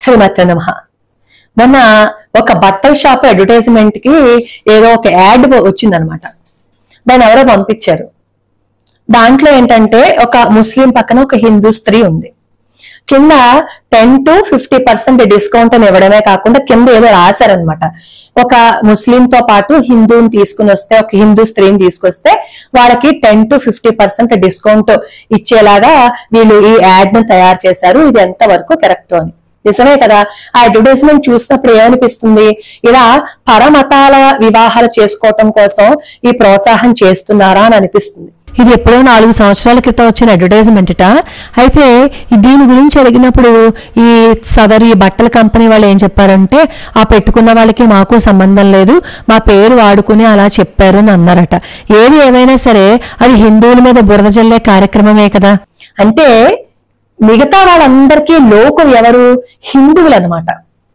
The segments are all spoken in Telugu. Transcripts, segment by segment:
శ్రీమతి నమ మొన్న ఒక బట్టల షాప్ అడ్వర్టైజ్మెంట్ కి ఏదో ఒక యాడ్ వచ్చిందనమాట దాన్ని ఎవరో పంపించారు దాంట్లో ఏంటంటే ఒక ముస్లిం పక్కన ఒక హిందూ స్త్రీ ఉంది కింద ten to fifty percent discount అని ఇవ్వడమే కాకుండా కింద ఏదో రాశారనమాట ఒక ముస్లిం తో పాటు హిందూని తీసుకుని వస్తే ఒక హిందూ స్త్రీని తీసుకొస్తే వాళ్ళకి ten to fifty percent discount ఇచ్చేలాగా వీళ్ళు ఈ యాడ్ ను తయారు చేశారు ఇది ఎంత వరకు కరెక్ట్ అని నిజమే కదా ఆ అడ్వర్టైజ్మెంట్ చూసినప్పుడు ఏమనిపిస్తుంది ఇలా పరమతాల వివాహాలు చేసుకోవటం కోసం ఈ ప్రోత్సాహం చేస్తున్నారా అని అనిపిస్తుంది ఇది ఎప్పుడో నాలుగు సంవత్సరాల క్రితం వచ్చిన అడ్వర్టైజ్మెంట్ అయితే దీని గురించి అడిగినప్పుడు ఈ సదరు ఈ బట్టల కంపెనీ వాళ్ళు ఏం చెప్పారంటే ఆ పెట్టుకున్న వాళ్ళకి మాకు సంబంధం లేదు మా పేరు వాడుకుని అలా చెప్పారు అని అన్నారట ఏది ఏమైనా సరే అది హిందువుల మీద బురద జల్లే కార్యక్రమమే కదా అంటే మిగతా వాళ్ళందరికీ లోకం ఎవరు హిందువులు అనమాట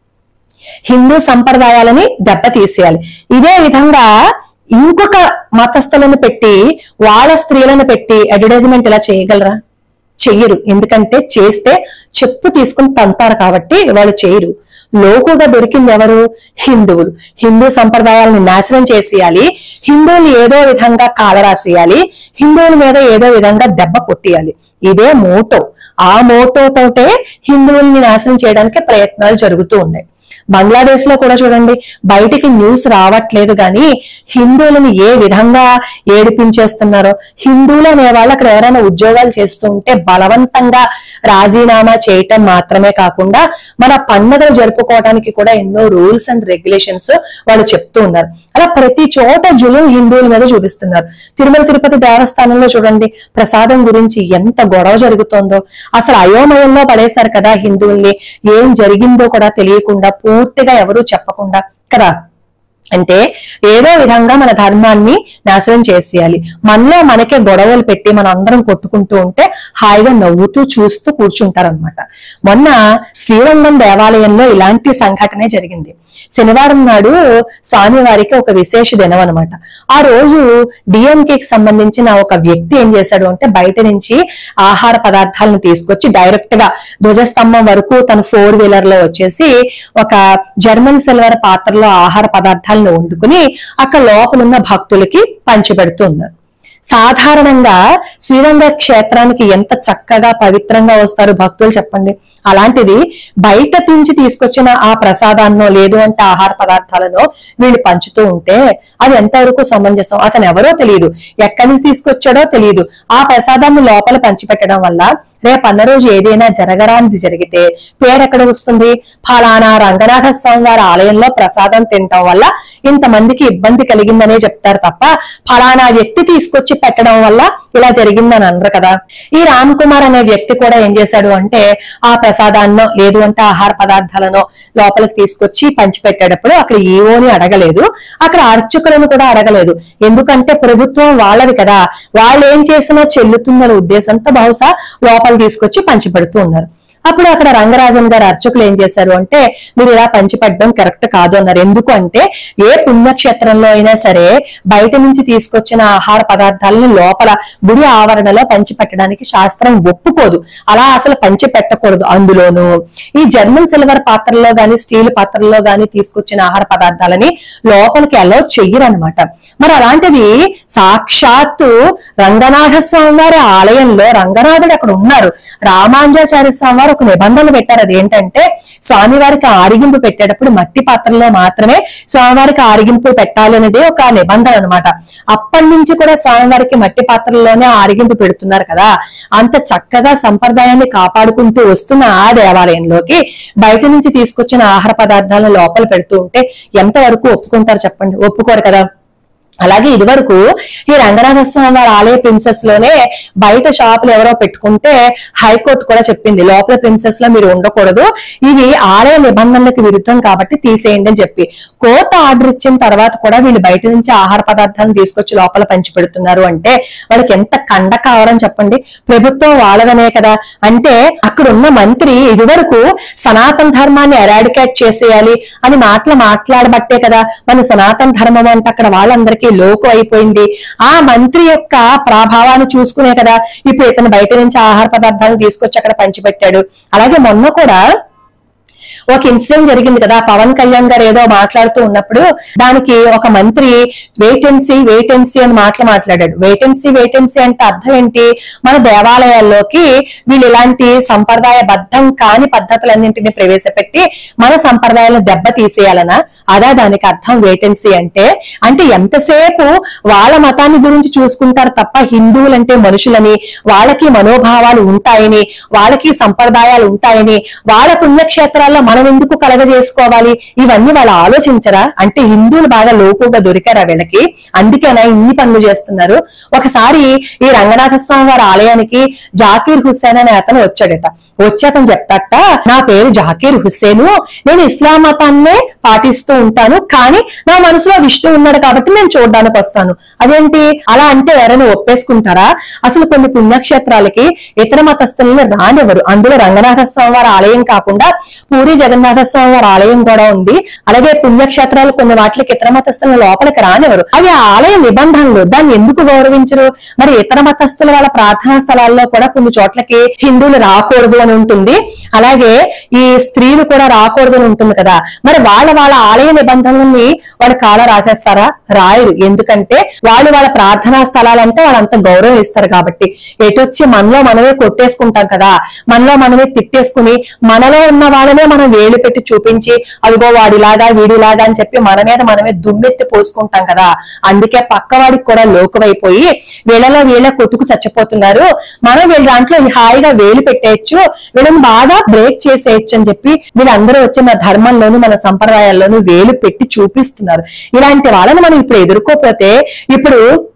హిందూ సంప్రదాయాలని దెబ్బతీసేయాలి ఇదే విధంగా ఇంకొక మతస్థులను పెట్టి వాళ్ళ స్త్రీలను పెట్టి అడ్వర్టైజ్మెంట్ ఇలా చేయగలరా చెయ్యరు ఎందుకంటే చేస్తే చెప్పు తీసుకుని తంతారు కాబట్టి వాళ్ళు చేయరు లోకుగా దొరికింది ఎవరు హిందువులు హిందూ సంప్రదాయాలను నాశనం చేసేయాలి హిందువులు ఏదో విధంగా కాలరాసేయాలి హిందువుల మీద ఏదో విధంగా దెబ్బ కొట్టేయాలి ఇదే మోటో ఆ మోటోతోటే హిందువుల్ని నాశనం చేయడానికి ప్రయత్నాలు జరుగుతూ ఉన్నాయి బంగ్లాదేశ్ లో కూడా చూడండి బయటికి న్యూస్ రావట్లేదు కానీ హిందువులను ఏ విధంగా ఏడిపించేస్తున్నారో హిందువులు అనే వాళ్ళు అక్కడ ఎవరైనా ఉద్యోగాలు చేస్తూ ఉంటే బలవంతంగా రాజీనామా చేయటం మాత్రమే కాకుండా మన పండుగలు జరుపుకోవడానికి కూడా ఎన్నో రూల్స్ అండ్ రెగ్యులేషన్స్ వాళ్ళు చెప్తూ ఉన్నారు అలా ప్రతి చోట జులుం హిందువుల మీద చూపిస్తున్నారు తిరుమల తిరుపతి దేవస్థానంలో చూడండి ప్రసాదం గురించి ఎంత గొడవ జరుగుతోందో అసలు అయోమయంలో పడేశారు కదా హిందువుల్ని ఏం జరిగిందో కూడా తెలియకుండా పూర్తిగా ఎవరూ చెప్పకుండా కదా అంటే ఏదో విధంగా మన ధర్మాన్ని నాశనం చేసేయాలి మనలో మనకే గొడవలు పెట్టి మనం అందరం కొట్టుకుంటూ ఉంటే హాయిగా నవ్వుతూ చూస్తూ కూర్చుంటారనమాట మొన్న శ్రీరంగం దేవాలయంలో ఇలాంటి సంఘటనే జరిగింది శనివారం నాడు స్వామివారికి ఒక విశేష దినం అనమాట ఆ రోజు డిఎంకే కి సంబంధించిన ఒక వ్యక్తి ఏం చేశాడు అంటే బయట నుంచి ఆహార పదార్థాలను తీసుకొచ్చి డైరెక్ట్ గా ధ్వజస్తంభం వరకు తన ఫోర్ వీలర్ లో వచ్చేసి ఒక జర్మన్ సిల్వర్ పాత్రలో ఆహార పదార్థాలను వండుకుని అక్కడ లోపలున్న భక్తులకి పంచిపెడుతూ ఉన్నారు సాధారణంగా శ్రీరంగ క్షేత్రానికి ఎంత చక్కగా పవిత్రంగా వస్తారు భక్తులు చెప్పండి అలాంటిది బయట నుంచి తీసుకొచ్చిన ఆ ప్రసాదాన్నో లేదు అంటే ఆహార పదార్థాలను వీళ్ళు పంచుతూ ఉంటే అది ఎంతవరకు సమంజసం అతను ఎవరో తెలియదు ఎక్కడి నుంచి తీసుకొచ్చాడో తెలియదు ఆ ప్రసాదాన్ని లోపల పంచిపెట్టడం వల్ల రేపు అన్న రోజు ఏదైనా జరగరానిది జరిగితే పేరు ఎక్కడ వస్తుంది ఫలానా రంగనాథ స్వామి వారి ఆలయంలో ప్రసాదం తినటం వల్ల ఇంతమందికి ఇబ్బంది కలిగిందనే చెప్తారు తప్ప ఫలానా వ్యక్తి తీసుకొచ్చి పెట్టడం వల్ల ఇలా జరిగిందని అనరు కదా ఈ రామ్ కుమార్ అనే వ్యక్తి కూడా ఏం చేశాడు అంటే ఆ ప్రసాదాన్నో లేదు అంటే ఆహార పదార్థాలనో లోపలికి తీసుకొచ్చి పంచిపెట్టేటప్పుడు అక్కడ ఈవోని అడగలేదు అక్కడ అర్చకులను కూడా అడగలేదు ఎందుకంటే ప్రభుత్వం వాళ్ళది కదా వాళ్ళు ఏం చేసినా చెల్లుతుందనే ఉద్దేశంతో బహుశా లోపల తీసుకొచ్చి పంచిపెడుతూ ఉన్నారు అప్పుడు అక్కడ రంగరాజన్ గారు అర్చకులు ఏం చేశారు అంటే మీరు ఇలా పంచిపెట్టడం కరెక్ట్ కాదు అన్నారు ఎందుకు అంటే ఏ పుణ్యక్షేత్రంలో అయినా సరే బయట నుంచి తీసుకొచ్చిన ఆహార పదార్థాలను లోపల గుడి ఆవరణలో పంచిపెట్టడానికి శాస్త్రం ఒప్పుకోదు అలా అసలు పంచి పెట్టకూడదు అందులోను ఈ జర్మన్ సిల్వర్ పాత్రలో గాని స్టీల్ పాత్రలో గాని తీసుకొచ్చిన ఆహార పదార్థాలని లోపలికి అలౌ చెయ్యరు అనమాట మరి అలాంటిది సాక్షాత్తు రంగనాథ స్వామి వారి ఆలయంలో రంగనాథుడు అక్కడ ఉన్నారు రామాంజాచార్య స్వామి వారు ఒక నిబంధన పెట్టారు అదేంటంటే స్వామివారికి ఆరిగింపు పెట్టేటప్పుడు మట్టి పాత్రలో మాత్రమే స్వామివారికి ఆరిగింపు పెట్టాలి అనేది ఒక నిబంధన అనమాట అప్పటి నుంచి కూడా స్వామివారికి మట్టి పాత్రలోనే ఆరిగింపు పెడుతున్నారు కదా అంత చక్కగా సంప్రదాయాన్ని కాపాడుకుంటూ వస్తున్న ఆ దేవాలయంలోకి బయట నుంచి తీసుకొచ్చిన ఆహార పదార్థాలను లోపల పెడుతూ ఉంటే ఎంతవరకు ఒప్పుకుంటారు చెప్పండి ఒప్పుకోరు కదా అలాగే ఇదివరకు ఈ రంగనాథ స్వామి వారి ఆలయ ప్రిన్సెస్ లోనే బయట షాపులు ఎవరో పెట్టుకుంటే హైకోర్టు కూడా చెప్పింది లోపల ప్రిన్సెస్ లో మీరు ఉండకూడదు ఇవి ఆలయ నిబంధనలకు విరుద్ధం కాబట్టి తీసేయండి అని చెప్పి కోర్టు ఆర్డర్ ఇచ్చిన తర్వాత కూడా వీళ్ళు బయట నుంచి ఆహార పదార్థాలను తీసుకొచ్చి లోపల పంచి పెడుతున్నారు అంటే వాళ్ళకి ఎంత కండ కావాలని చెప్పండి ప్రభుత్వం వాళ్ళదనే కదా అంటే అక్కడ ఉన్న మంత్రి ఇదివరకు సనాతన ధర్మాన్ని ఎరాడికేట్ చేసేయాలి అని మాటలు మాట్లాడబట్టే కదా మన సనాతన ధర్మం అంటే అక్కడ వాళ్ళందరికీ లోకు అయిపోయింది ఆ మంత్రి యొక్క ప్రాభావాన్ని చూసుకునే కదా ఇప్పుడు ఇతను బయట నుంచి ఆహార పదార్థాలను తీసుకొచ్చి అక్కడ పంచిపెట్టాడు అలాగే మొన్న కూడా ఒక ఇన్సిడెంట్ జరిగింది కదా పవన్ కళ్యాణ్ గారు ఏదో మాట్లాడుతూ ఉన్నప్పుడు దానికి ఒక మంత్రి వేటెన్సీ వేటెన్సీ అని మాటలు మాట్లాడాడు వేటెన్సీ వేటెన్సీ అంటే అర్థం ఏంటి మన దేవాలయాల్లోకి వీళ్ళు ఇలాంటి సంప్రదాయ బద్ధం కాని పద్ధతులన్నింటినీ ప్రవేశపెట్టి మన సంప్రదాయాలను దెబ్బ తీసేయాలనా అదా దానికి అర్థం వేటెన్సీ అంటే అంటే ఎంతసేపు వాళ్ళ మతాన్ని గురించి చూసుకుంటారు తప్ప హిందువులంటే మనుషులని వాళ్ళకి మనోభావాలు ఉంటాయని వాళ్ళకి సంప్రదాయాలు ఉంటాయని వాళ్ళ పుణ్యక్షేత్రాల్లో మనం ఎందుకు కలగజేసుకోవాలి ఇవన్నీ వాళ్ళు ఆలోచించరా అంటే హిందువులు బాగా లోకుగా దొరికారా వీళ్ళకి అందుకేనా ఇన్ని పనులు చేస్తున్నారు ఒకసారి ఈ రంగనాథ స్వామి వారి ఆలయానికి జాకీర్ హుస్సేన్ అనే అతను వచ్చాడట వచ్చి అతను చెప్తాట నా పేరు జాకీర్ హుస్సేను నేను ఇస్లాం మతాన్నే పాటిస్తూ ఉంటాను కానీ నా మనసులో విష్ణు ఉన్నాడు కాబట్టి నేను చూడడానికి వస్తాను అదేంటి అలా అంటే ఎవరైనా ఒప్పేసుకుంటారా అసలు కొన్ని పుణ్యక్షేత్రాలకి ఇతర మతస్థులను రానివ్వరు అందులో రంగనాథ స్వామి వారి ఆలయం కాకుండా పూరి జగన్నాథ స్వామి వారి ఆలయం కూడా ఉంది అలాగే పుణ్యక్షేత్రాలు కొన్ని వాటికి ఇతర మతస్థులను లోపలికి రానివ్వరు అవి ఆ ఆలయ నిబంధనలు దాన్ని ఎందుకు గౌరవించరు మరి ఇతర మతస్థుల వాళ్ళ ప్రార్థనా స్థలాల్లో కూడా కొన్ని చోట్లకి హిందువులు రాకూడదు అని ఉంటుంది అలాగే ఈ స్త్రీలు కూడా రాకూడదు అని ఉంటుంది కదా మరి వాళ్ళ వాళ్ళ ఆలయ నిబంధనల్ని వాళ్ళ కాల రాసేస్తారా రాయరు ఎందుకంటే వాళ్ళు వాళ్ళ ప్రార్థనా స్థలాలంటే వాళ్ళంత గౌరవం ఇస్తారు కాబట్టి ఎటొచ్చి మనలో మనమే కొట్టేసుకుంటాం కదా మనలో మనమే తిట్టేసుకుని మనలో ఉన్న వాళ్ళనే మనం వేలు పెట్టి చూపించి అదిగో వాడిలాగా వీడిలాగా అని చెప్పి మన మీద మనమే దుమ్మెత్తి పోసుకుంటాం కదా అందుకే పక్కవాడికి కూడా లోకువైపోయి వీళ్ళలో వీళ్ళ కొట్టుకు చచ్చిపోతున్నారు మనం వీళ్ళ దాంట్లో హాయిగా వేలు పెట్టేయచ్చు వీళ్ళని బాగా బ్రేక్ చేసేయచ్చు అని చెప్పి వీళ్ళందరూ వచ్చి మన ధర్మంలోను మన సంప్రదాయాల్లోనూ వేలు పెట్టి చూపిస్తున్నారు ఇలాంటి వాళ్ళని మనం ఇప్పుడు ఎదుర్కోకపోతే ఇప్పుడు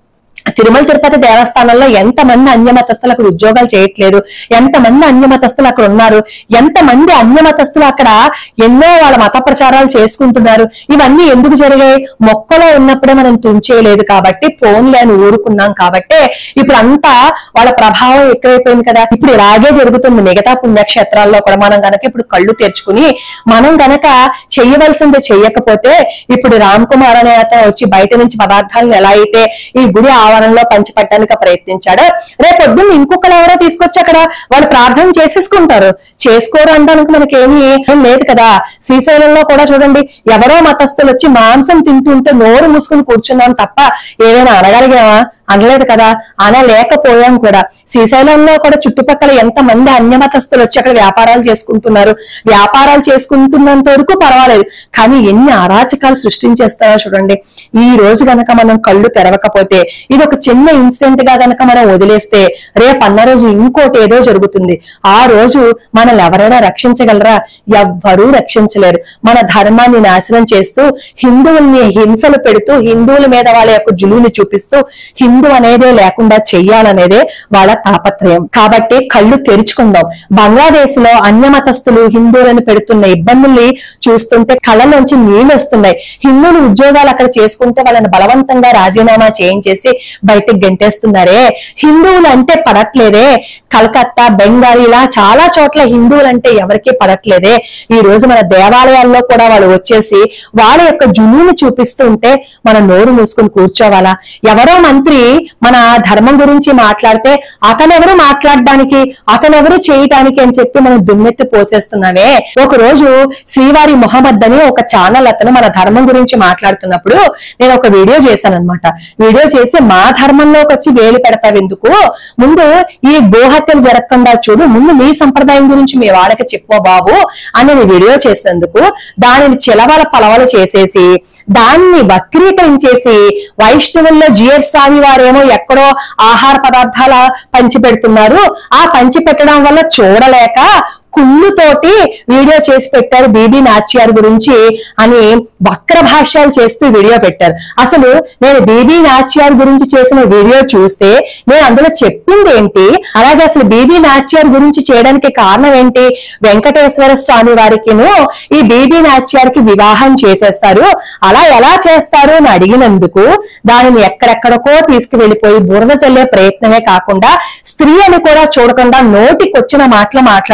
తిరుమల తిరుపతి దేవస్థానంలో ఎంతమంది అన్యమతస్థులకు ఉద్యోగాలు చేయట్లేదు ఎంతమంది అన్యమతస్థులు అక్కడ ఉన్నారు ఎంతమంది అన్యమతస్థులు అక్కడ ఎన్నో వాళ్ళ మత ప్రచారాలు చేసుకుంటున్నారు ఇవన్నీ ఎందుకు జరిగాయి మొక్కలో ఉన్నప్పుడే మనం తుంచేయలేదు కాబట్టి ఫోన్లే అని ఊరుకున్నాం కాబట్టి ఇప్పుడు అంతా వాళ్ళ ప్రభావం ఎక్కువైపోయింది కదా ఇప్పుడు ఇలాగే జరుగుతుంది మిగతా పుణ్యక్షేత్రాల్లో కూడా మనం గనక ఇప్పుడు కళ్ళు తెరుచుకుని మనం గనక చెయ్యవలసింది చెయ్యకపోతే ఇప్పుడు రామ్ కుమార్ అనే అతను వచ్చి బయట నుంచి పదార్థాలను ఎలా అయితే ఈ గుడి ఆవరణలో పంచిపెట్టడానికి ప్రయత్నించాడో రేపొద్దున్న ఇంకొకరు ఎవరో తీసుకొచ్చి అక్కడ వాళ్ళు ప్రార్థన చేసేసుకుంటారు చేసుకోరు అనడానికి మనకి ఏమీ ఏం లేదు కదా శ్రీశైలంలో కూడా చూడండి ఎవరో మతస్థులు వచ్చి మాంసం తింటుంటే నోరు మూసుకుని కూర్చున్నాం తప్ప ఏమైనా అనగలిగామా అనలేదు కదా అనలేకపోయాం కూడా శ్రీశైలంలో కూడా చుట్టుపక్కల ఎంత మంది అన్యమతస్థులు వచ్చి అక్కడ వ్యాపారాలు చేసుకుంటున్నారు వ్యాపారాలు చేసుకుంటున్నంత వరకు పర్వాలేదు కానీ ఎన్ని అరాచకాలు సృష్టించేస్తారో చూడండి ఈ రోజు గనక మనం కళ్ళు తెరవకపోతే ఇది ఒక చిన్న ఇన్సిడెంట్ గా గనక మనం వదిలేస్తే రేపు అన్న రోజు ఇంకోటి ఏదో జరుగుతుంది ఆ రోజు మనల్ని ఎవరైనా రక్షించగలరా ఎవ్వరూ రక్షించలేరు మన ధర్మాన్ని నాశనం చేస్తూ హిందువుల్ని హింసలు పెడుతూ హిందువుల మీద వాళ్ళ యొక్క జులుని చూపిస్తూ హిందూ అనేదే లేకుండా చెయ్యాలనేదే వాళ్ళ తాపత్రయం కాబట్టి కళ్ళు తెరుచుకుందాం బంగ్లాదేశ్ లో అన్యమతస్థులు హిందువులను పెడుతున్న ఇబ్బందుల్ని చూస్తుంటే కళ్ళలోంచి నీళ్లు వస్తున్నాయి హిందువులు ఉద్యోగాలు అక్కడ చేసుకుంటే వాళ్ళని బలవంతంగా రాజీనామా చేయించేసి బయటకు గెంటేస్తున్నారే హిందువులు అంటే పడట్లేదే కలకత్తా బెంగాల్ ఇలా చాలా చోట్ల హిందువులు అంటే ఎవరికీ పడట్లేదే ఈ రోజు మన దేవాలయాల్లో కూడా వాళ్ళు వచ్చేసి వాళ్ళ యొక్క జునును చూపిస్తూ ఉంటే మనం నోరు మూసుకుని కూర్చోవాలా ఎవరో మంత్రి మన ధర్మం గురించి మాట్లాడితే అతనెవరు మాట్లాడడానికి అతనెవరు చేయటానికి అని చెప్పి మనం దుమ్మెత్తి పోసేస్తున్నామే ఒక రోజు శ్రీవారి మొహమ్మద్ అని ఒక ఛానల్ అతను మన ధర్మం గురించి మాట్లాడుతున్నప్పుడు నేను ఒక వీడియో చేశాను అనమాట వీడియో చేసి మా ధర్మంలోకి వచ్చి వేలు పెడతావు ఎందుకు ముందు ఈ గోహత్యలు జరగకుండా చూడు ముందు మీ సంప్రదాయం గురించి మీ వాళ్ళకి చెప్పు బాబు అని నేను వీడియో చేసేందుకు దానిని చిలవల పలవలు చేసేసి దాన్ని వక్రీకరించేసి వైష్ణవుల్లో జిఎస్ స్వామి వారేమో ఎక్కడో ఆహార పదార్థాల పంచి పెడుతున్నారు ఆ పంచి పెట్టడం వల్ల చూడలేక కుళ్ళుతోటి వీడియో చేసి పెట్టారు బీబీ నాచ్యార్ గురించి అని వక్ర భాష్యాలు చేస్తూ వీడియో పెట్టారు అసలు నేను బీబీ నాచ్యార్ గురించి చేసిన వీడియో చూస్తే నేను అందులో చెప్పింది ఏంటి అలాగే అసలు బీబీ నాచ్యార్ గురించి చేయడానికి కారణం ఏంటి వెంకటేశ్వర స్వామి వారికిను ఈ బీబీ నాచ్యార్ కి వివాహం చేసేస్తారు అలా ఎలా చేస్తారు అని అడిగినందుకు దానిని ఎక్కడెక్కడికో తీసుకువెళ్లిపోయి బురద చల్లే ప్రయత్నమే కాకుండా స్త్రీ అని కూడా చూడకుండా నోటికొచ్చిన మాటలు మాట్లాడుతున్నారు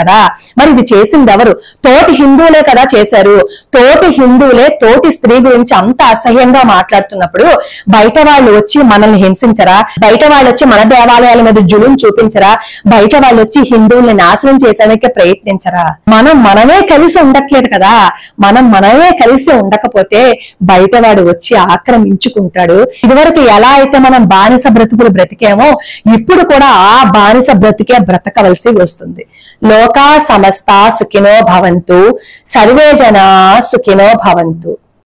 కదా మరి ఇది చేసింది ఎవరు తోటి హిందువులే కదా చేశారు తోటి హిందువులే తోటి స్త్రీ గురించి అంత అసహ్యంగా మాట్లాడుతున్నప్పుడు బయట వాళ్ళు వచ్చి మనల్ని హింసించరా బయట వాళ్ళు వచ్చి మన దేవాలయాల మీద జులుం చూపించరా బయట వాళ్ళు వచ్చి హిందువుల్ని నాశనం చేసేందుకే ప్రయత్నించరా మనం మనమే కలిసి ఉండట్లేదు కదా మనం మనమే కలిసి ఉండకపోతే బయటవాడు వచ్చి ఆక్రమించుకుంటాడు ఇదివరకు ఎలా అయితే మనం బానిస బ్రతుకులు బ్రతికేమో ఇప్పుడు కూడా ఆ బానిస బ్రతికే బ్రతకవలసి వస్తుంది లోకా సమస్త సుఖినో భవంతు సర్వే జనా సుఖినో భవంతు